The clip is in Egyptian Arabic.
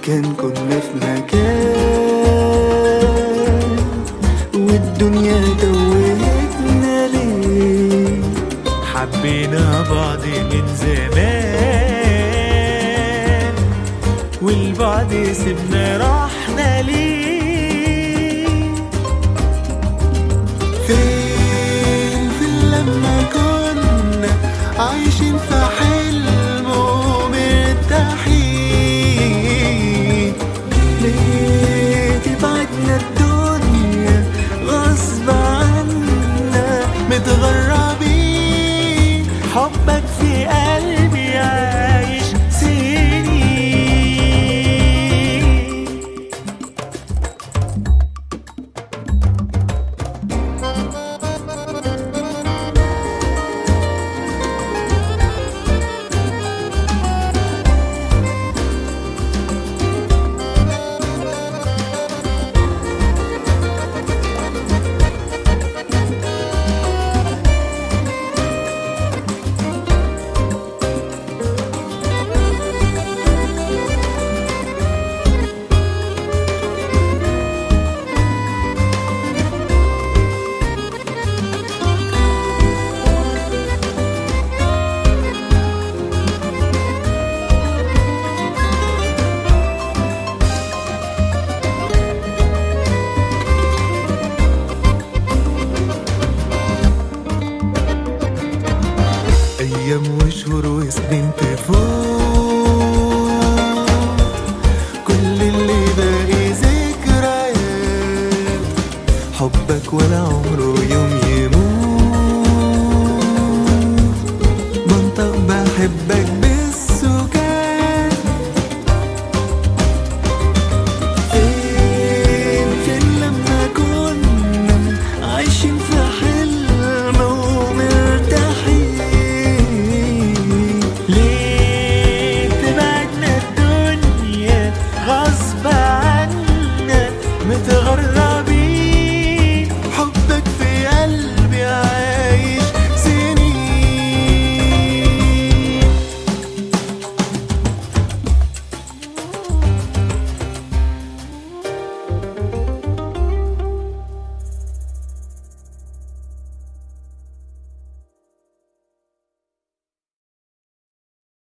كان كنا في مكان والدنيا توهتنا ليه حبينا بعض من زمان والبعد سيبنا رحنا ليه فين في لما كنا عايشين في حلم ومرتاحين ليه تبعدنا الدنيا غصب عنا متغربين حبك في قلبي عايش سنين أيام وشهور وسنين تفوت كل اللي باقي ذكريات حبك ولا عمره يوم